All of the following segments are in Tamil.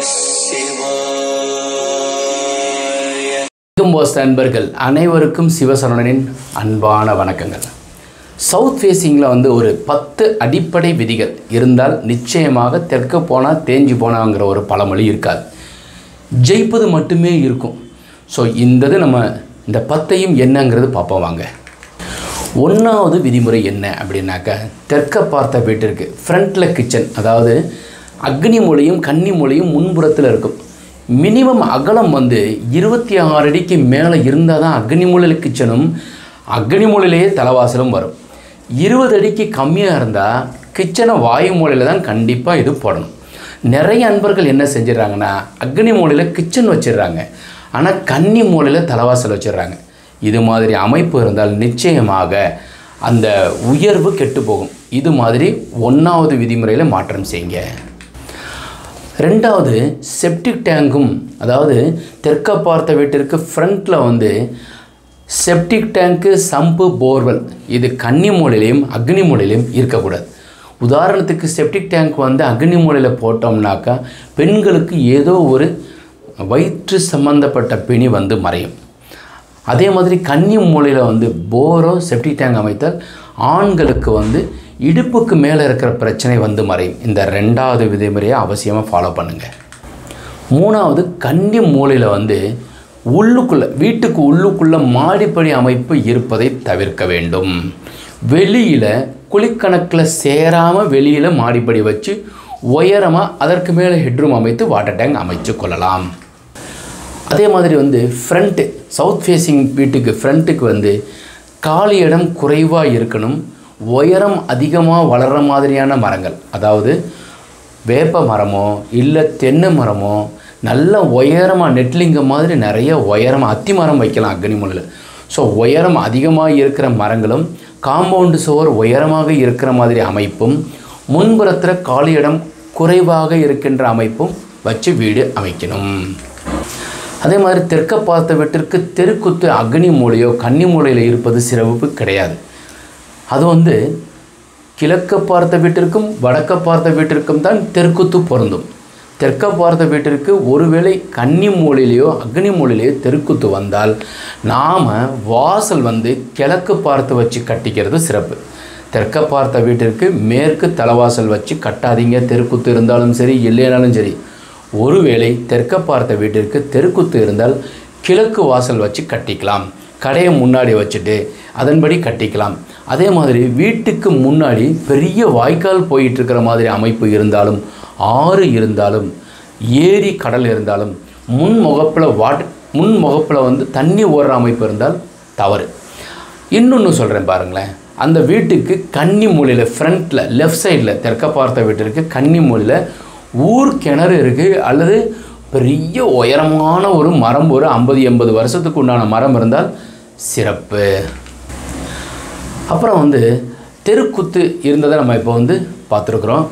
போஸ் நண்பர்கள் அனைவருக்கும் சிவசரணனின் அன்பான வணக்கங்கள் சவுத் ஃபேஸிங்கில் வந்து ஒரு பத்து அடிப்படை விதிகள் இருந்தால் நிச்சயமாக தெற்க போனால் தேஞ்சு போனாங்கிற ஒரு பழமொழி இருக்காது ஜெயிப்பது மட்டுமே இருக்கும் ஸோ இந்த இது நம்ம இந்த பத்தையும் என்னங்கிறது பார்ப்போம் வாங்க ஒன்றாவது விதிமுறை என்ன அப்படின்னாக்கா தெற்க பார்த்த வீட்டிற்கு ஃப்ரண்ட்டில் கிச்சன் அதாவது அக்னி மூலையும் கன்னி மூலையும் முன்புறத்தில் இருக்கும் மினிமம் அகலம் வந்து இருபத்தி ஆறு அடிக்கு மேலே இருந்தால் தான் அக்னி மூலையில் கிச்சனும் அக்னி மூலையிலேயே தலைவாசலும் வரும் இருபது அடிக்கு கம்மியாக இருந்தால் கிச்சனை வாயு மூலையில் தான் கண்டிப்பாக இது போடணும் நிறைய அன்பர்கள் என்ன செஞ்சிடறாங்கன்னா அக்னி மூலையில் கிச்சன் வச்சிடுறாங்க ஆனால் கன்னி மூலையில் தலைவாசல் வச்சிடுறாங்க இது மாதிரி அமைப்பு இருந்தால் நிச்சயமாக அந்த உயர்வு கெட்டு போகும் இது மாதிரி ஒன்றாவது விதிமுறையில் மாற்றம் செய்யுங்க ரெண்டாவது செப்டிக் டேங்கும் அதாவது தெற்க பார்த்த வீட்டிற்கு ஃப்ரண்ட்டில் வந்து செப்டிக் டேங்க்கு சம்பு போர்வெல் இது கன்னி மூலையிலையும் அக்னி மூலையிலையும் இருக்கக்கூடாது உதாரணத்துக்கு செப்டிக் டேங்க் வந்து அக்னி மூலையில் போட்டோம்னாக்கா பெண்களுக்கு ஏதோ ஒரு வயிற்று சம்பந்தப்பட்ட பிணி வந்து மறையும் அதே மாதிரி கன்னி மூலையில் வந்து போரோ செப்டிக் டேங்க் அமைத்தால் ஆண்களுக்கு வந்து இடுப்புக்கு மேலே இருக்கிற பிரச்சனை வந்து மறையும் இந்த ரெண்டாவது விதிமுறையை அவசியமாக ஃபாலோ பண்ணுங்கள் மூணாவது கன்னி மூலையில் வந்து உள்ளுக்குள்ளே வீட்டுக்கு உள்ளுக்குள்ளே மாடிப்படி அமைப்பு இருப்பதை தவிர்க்க வேண்டும் வெளியில் குழிக்கணக்கில் சேராமல் வெளியில் மாடிப்படி வச்சு உயரமாக அதற்கு மேலே ஹெட்ரூம் அமைத்து வாட்டர் டேங்க் அமைச்சு கொள்ளலாம் அதே மாதிரி வந்து ஃப்ரண்ட்டு சவுத் ஃபேஸிங் வீட்டுக்கு ஃப்ரண்ட்டுக்கு வந்து காலி இடம் குறைவாக இருக்கணும் உயரம் அதிகமாக வளர்கிற மாதிரியான மரங்கள் அதாவது வேப்ப மரமோ இல்லை தென்னை மரமோ நல்ல உயரமாக நெட்லிங்க மாதிரி நிறைய உயரமாக அத்தி மரம் வைக்கலாம் அக்னிமுனில் ஸோ உயரம் அதிகமாக இருக்கிற மரங்களும் காம்பவுண்டு சுவர் உயரமாக இருக்கிற மாதிரி அமைப்பும் முன்புறத்தில் காலி இடம் குறைவாக இருக்கின்ற அமைப்பும் வச்சு வீடு அமைக்கணும் அதே மாதிரி தெற்க பார்த்த வீட்டிற்கு தெருக்குத்து அக்னி மூலையோ கன்னி மூலையில் இருப்பது சிறப்பு கிடையாது அது வந்து கிழக்க பார்த்த வீட்டிற்கும் வடக்க பார்த்த வீட்டிற்கும் தான் தெற்குத்து பொருந்தும் தெற்க பார்த்த வீட்டிற்கு ஒருவேளை கன்னி மூலையிலையோ அக்னி மூலையிலையோ தெருக்குத்து வந்தால் நாம் வாசல் வந்து கிழக்கு பார்த்து வச்சு கட்டிக்கிறது சிறப்பு தெற்க பார்த்த வீட்டிற்கு மேற்கு தலைவாசல் வச்சு கட்டாதீங்க தெருக்குத்து இருந்தாலும் சரி இல்லைனாலும் சரி ஒருவேளை தெற்க பார்த்த வீட்டிற்கு தெருக்குத்து இருந்தால் கிழக்கு வாசல் வச்சு கட்டிக்கலாம் கடையை முன்னாடி வச்சுட்டு அதன்படி கட்டிக்கலாம் அதே மாதிரி வீட்டுக்கு முன்னாடி பெரிய வாய்க்கால் போயிட்டுருக்கிற மாதிரி அமைப்பு இருந்தாலும் ஆறு இருந்தாலும் ஏரி கடல் இருந்தாலும் முன் முகப்பில் வாட் முன் முகப்பில் வந்து தண்ணி ஓடுற அமைப்பு இருந்தால் தவறு இன்னொன்று சொல்கிறேன் பாருங்களேன் அந்த வீட்டுக்கு கன்னி மூலையில் ஃப்ரண்ட்டில் லெஃப்ட் சைடில் தெற்க பார்த்த வீட்டிற்கு கன்னி மூலையில் ஊர் கிணறு இருக்குது அல்லது பெரிய உயரமான ஒரு மரம் ஒரு ஐம்பது எண்பது வருஷத்துக்கு உண்டான மரம் இருந்தால் சிறப்பு அப்புறம் வந்து தெருக்குத்து இருந்ததை நம்ம இப்போ வந்து பார்த்துருக்குறோம்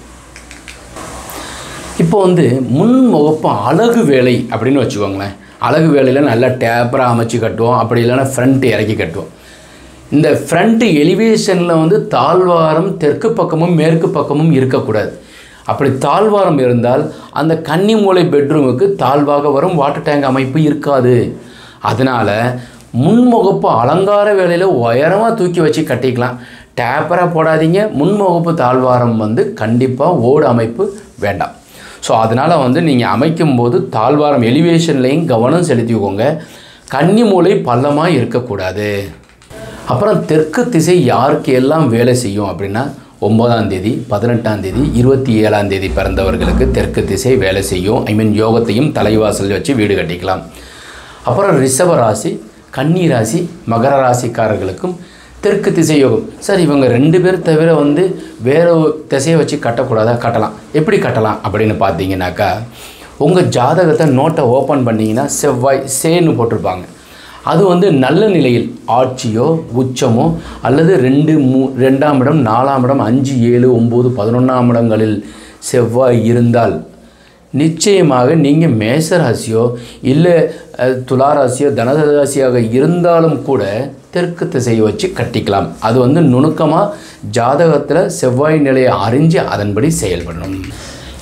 இப்போ வந்து முன்முகப்பு அழகு வேலை அப்படின்னு வச்சுக்கோங்களேன் அழகு வேலையில் நல்லா டேப்பராக அமைச்சு கட்டுவோம் அப்படி இல்லைன்னா ஃப்ரண்ட் இறக்கி கட்டுவோம் இந்த ஃப்ரண்ட் எலிவேஷனில் வந்து தாழ்வாரம் தெற்கு பக்கமும் மேற்கு பக்கமும் இருக்கக்கூடாது அப்படி தாழ்வாரம் இருந்தால் அந்த கன்னி மூலை பெட்ரூமுக்கு தாழ்வாக வரும் வாட்டர் டேங்க் அமைப்பு இருக்காது அதனால் முன்முகப்பு அலங்கார வேலையில் உயரமாக தூக்கி வச்சு கட்டிக்கலாம் டேப்பராக போடாதீங்க முன்முகப்பு தாழ்வாரம் வந்து கண்டிப்பாக ஓடு அமைப்பு வேண்டாம் ஸோ அதனால் வந்து நீங்கள் அமைக்கும்போது தாழ்வாரம் எலிவேஷன்லேயும் கவனம் செலுத்திக்கோங்க கன்னி மூலை பள்ளமாக இருக்கக்கூடாது அப்புறம் தெற்கு திசை யாருக்கு எல்லாம் வேலை செய்யும் அப்படின்னா ஒன்பதாம் தேதி பதினெட்டாம் தேதி இருபத்தி ஏழாம் தேதி பிறந்தவர்களுக்கு தெற்கு திசை வேலை செய்யும் ஐ மீன் யோகத்தையும் தலைவாசல் வச்சு வீடு கட்டிக்கலாம் அப்புறம் ரிஷப ராசி கன்னி ராசி மகர ராசிக்காரர்களுக்கும் தெற்கு திசை யோகம் சார் இவங்க ரெண்டு பேர் தவிர வந்து வேற ஒரு திசையை வச்சு கட்டக்கூடாதா கட்டலாம் எப்படி கட்டலாம் அப்படின்னு பார்த்தீங்கன்னாக்கா உங்கள் ஜாதகத்தை நோட்டை ஓப்பன் பண்ணிங்கன்னா செவ்வாய் சேன்னு போட்டிருப்பாங்க அது வந்து நல்ல நிலையில் ஆட்சியோ உச்சமோ அல்லது ரெண்டு மூ ரெண்டாம் இடம் நாலாம் இடம் அஞ்சு ஏழு ஒம்பது பதினொன்றாம் இடங்களில் செவ்வாய் இருந்தால் நிச்சயமாக நீங்கள் மேச ராசியோ இல்லை அஹ், துலா ராசியோ தனுசு ராசியாக இருந்தாலும் கூட தெற்கு திசையை வச்சு கட்டிக்கலாம் அது வந்து நுணுக்கமாக ஜாதகத்தில் செவ்வாய் நிலையை அறிஞ்சு அதன்படி செயல்படணும்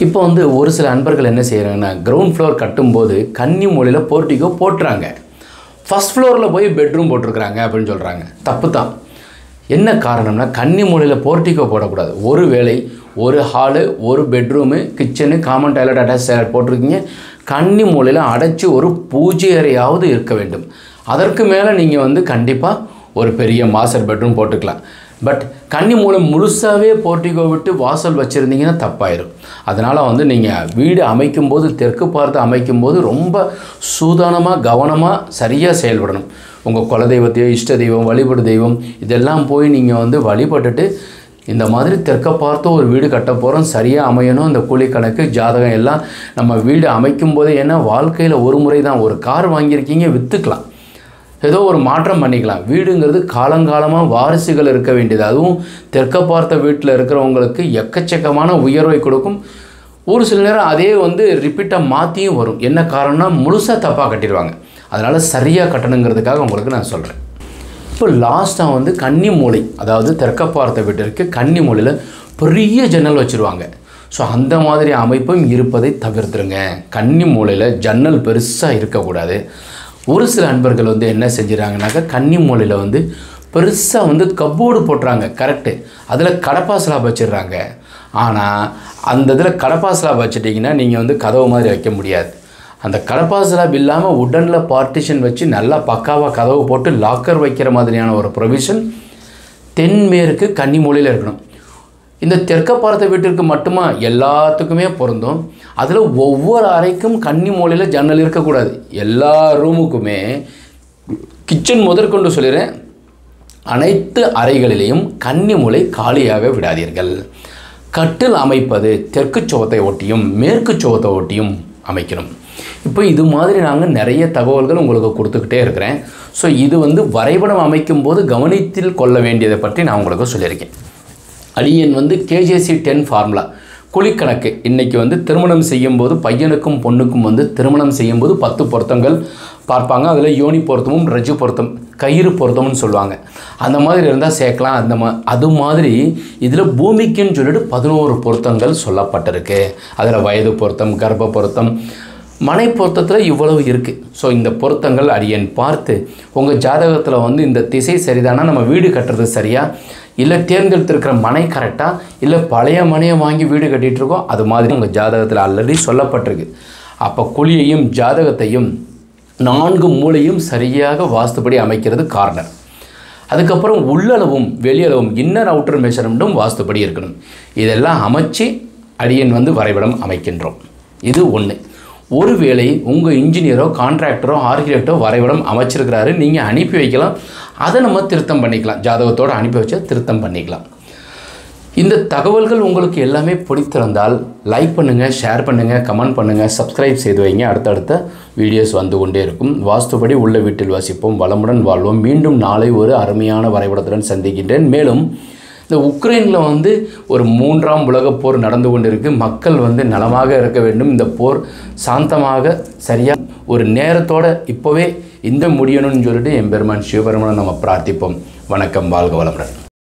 இப்போ வந்து ஒரு சில அன்பர்கள் என்ன செய்கிறாங்கன்னா கிரவுண்ட் ஃப்ளோர் கட்டும்போது கன்னி மூலையில் போர்ட்டிகோ போட்டுறாங்க ஃபஸ்ட் ஃப்ளோரில் போய் பெட்ரூம் போட்டிருக்கிறாங்க அப்படின்னு சொல்கிறாங்க தப்பு தான் என்ன காரணம்னா கன்னி மூலையில் போர்ட்டிகோ போடக்கூடாது ஒரு வேளை ஒரு ஹாலு ஒரு bedroom kitchen common toilet attach toilet போட்டிருக்கீங்க கன்னி மூலையில் அடைச்சி ஒரு பூஜை அறையாவது இருக்க வேண்டும் அதற்கு மேலே நீங்கள் வந்து கண்டிப்பாக ஒரு பெரிய மாஸ்டர் பெட்ரூம் போட்டுக்கலாம் பட் கன்னி மூலம் முழுசாகவே போர்ட்டிகோ விட்டு வாசல் வச்சுருந்தீங்கன்னா தப்பாயிரும் அதனால் வந்து நீங்கள் வீடு அமைக்கும்போது தெற்கு பார்த்து அமைக்கும்போது ரொம்ப சூதானமாக கவனமாக சரியாக செயல்படணும் உங்கள் குலதெய்வத்தையோ இஷ்ட தெய்வம் வழிபடு தெய்வம் இதெல்லாம் போய் நீங்கள் வந்து வழிபட்டுட்டு இந்த மாதிரி தெற்க பார்த்து ஒரு வீடு கட்ட போகிறோம் சரியாக அமையணும் இந்த கூலி கணக்கு ஜாதகம் எல்லாம் நம்ம வீடு அமைக்கும் போதே ஏன்னா வாழ்க்கையில் ஒரு முறை தான் ஒரு கார் வாங்கியிருக்கீங்க விற்றுக்கலாம் ஏதோ ஒரு மாற்றம் பண்ணிக்கலாம் வீடுங்கிறது காலங்காலமாக வாரிசுகள் இருக்க வேண்டியது அதுவும் தெற்க பார்த்த வீட்டில் இருக்கிறவங்களுக்கு எக்கச்சக்கமான உயர்வை கொடுக்கும் ஒரு சில நேரம் அதே வந்து ரிப்பீட்டாக மாற்றியும் வரும் என்ன காரணம்னா முழுசாக தப்பாக கட்டிடுவாங்க அதனால் சரியாக கட்டணுங்கிறதுக்காக உங்களுக்கு நான் சொல்கிறேன் இப்போ லாஸ்ட்டாக வந்து கன்னி மூலை அதாவது தெற்க பார்த்த வீட்டிற்கு கன்னி மூலையில் பெரிய ஜன்னல் வச்சுருவாங்க ஸோ அந்த மாதிரி அமைப்பும் இருப்பதை தவிர்த்துருங்க கன்னி மூலையில் ஜன்னல் பெருசாக இருக்கக்கூடாது ஒரு சில அன்பர்கள் வந்து என்ன செஞ்சுறாங்கனாக்கா கன்னி மூலையில் வந்து பெருசாக வந்து கப்போர்டு போட்டுறாங்க கரெக்டு அதில் கடப்பா ஸ்லாப் வச்சிடுறாங்க ஆனால் அந்த இதில் கடப்பா ஸ்லாப் வச்சுட்டிங்கன்னா நீங்கள் வந்து கதவு மாதிரி வைக்க முடியாது அந்த கடப்பா ஸ்லாப் இல்லாமல் உடனில் பார்ட்டிஷன் வச்சு நல்லா பக்காவாக கதவு போட்டு லாக்கர் வைக்கிற மாதிரியான ஒரு ப்ரொவிஷன் தென்மேற்கு கன்னி மூலையில் இருக்கணும் இந்த தெற்க பார்த்த வீட்டிற்கு மட்டுமா எல்லாத்துக்குமே பொருந்தும் அதில் ஒவ்வொரு அறைக்கும் கன்னி மூலையில் ஜன்னல் இருக்கக்கூடாது எல்லா ரூமுக்குமே கிச்சன் முதற்கொண்டு சொல்லிடுறேன் அனைத்து அறைகளிலேயும் கன்னி மூலை காலியாக விடாதீர்கள் கட்டில் அமைப்பது தெற்கு சுவத்தை ஒட்டியும் மேற்கு சுவத்தை ஒட்டியும் அமைக்கணும் இப்போ இது மாதிரி நாங்கள் நிறைய தகவல்கள் உங்களுக்கு கொடுத்துக்கிட்டே இருக்கிறேன் ஸோ இது வந்து வரைபடம் அமைக்கும் போது கவனித்தில் கொள்ள வேண்டியதை பற்றி நான் உங்களுக்கு சொல்லியிருக்கேன் அடியன் வந்து கேஜேசி டென் ஃபார்முலா குழிக்கணக்கு இன்றைக்கி வந்து திருமணம் செய்யும்போது பையனுக்கும் பொண்ணுக்கும் வந்து திருமணம் செய்யும்போது பத்து பொருத்தங்கள் பார்ப்பாங்க அதில் யோனி பொருத்தமும் ரஜு பொருத்தம் கயிறு பொருத்தம்னு சொல்லுவாங்க அந்த மாதிரி இருந்தால் சேர்க்கலாம் அந்த மா அது மாதிரி இதில் பூமிக்குன்னு சொல்லிட்டு பதினோரு பொருத்தங்கள் சொல்லப்பட்டிருக்கு அதில் வயது பொருத்தம் கர்ப்ப பொருத்தம் மனை பொருத்தத்தில் இவ்வளவு இருக்குது ஸோ இந்த பொருத்தங்கள் அடியன் பார்த்து உங்கள் ஜாதகத்தில் வந்து இந்த திசை சரிதானா நம்ம வீடு கட்டுறது சரியா இல்லை தேர்ந்தெடுத்திருக்கிற மனை கரெக்டாக இல்லை பழைய மனையை வாங்கி வீடு கட்டிகிட்டு இருக்கோம் அது மாதிரி உங்கள் ஜாதகத்தில் ஆல்ரெடி சொல்லப்பட்டிருக்கு அப்போ குழியையும் ஜாதகத்தையும் நான்கு மூலையும் சரியாக வாஸ்துப்படி அமைக்கிறது கார்னர் அதுக்கப்புறம் உள்ளளவும் வெளியளவும் இன்னர் அவுட்டர் மெஷர்மெண்ட்டும் வாஸ்துப்படி இருக்கணும் இதெல்லாம் அமைச்சு அடியன் வந்து வரைபடம் அமைக்கின்றோம் இது ஒன்று ஒருவேளை உங்கள் இன்ஜினியரோ கான்ட்ராக்டரோ ஆர்கிடெக்டோ வரைபடம் அமைச்சிருக்கிறாரு நீங்கள் அனுப்பி வைக்கலாம் அதை நம்ம திருத்தம் பண்ணிக்கலாம் ஜாதகத்தோடு அனுப்பி வச்சா திருத்தம் பண்ணிக்கலாம் இந்த தகவல்கள் உங்களுக்கு எல்லாமே பிடித்திருந்தால் லைக் பண்ணுங்கள் ஷேர் பண்ணுங்கள் கமெண்ட் பண்ணுங்கள் சப்ஸ்கிரைப் செய்து வைங்க அடுத்தடுத்த வீடியோஸ் வந்து கொண்டே இருக்கும் வாஸ்துபடி உள்ள வீட்டில் வசிப்போம் வளமுடன் வாழ்வோம் மீண்டும் நாளை ஒரு அருமையான வரைபடத்துடன் சந்திக்கின்றேன் மேலும் இந்த உக்ரைனில் வந்து ஒரு மூன்றாம் உலகப் போர் நடந்து கொண்டிருக்கு மக்கள் வந்து நலமாக இருக்க வேண்டும் இந்த போர் சாந்தமாக சரியாக ஒரு நேரத்தோட இப்போவே இந்த முடியணும்னு சொல்லிட்டு எம்பெருமான் சிவபெருமானை நம்ம பிரார்த்திப்போம் வணக்கம் வாழ்க வளமுடன்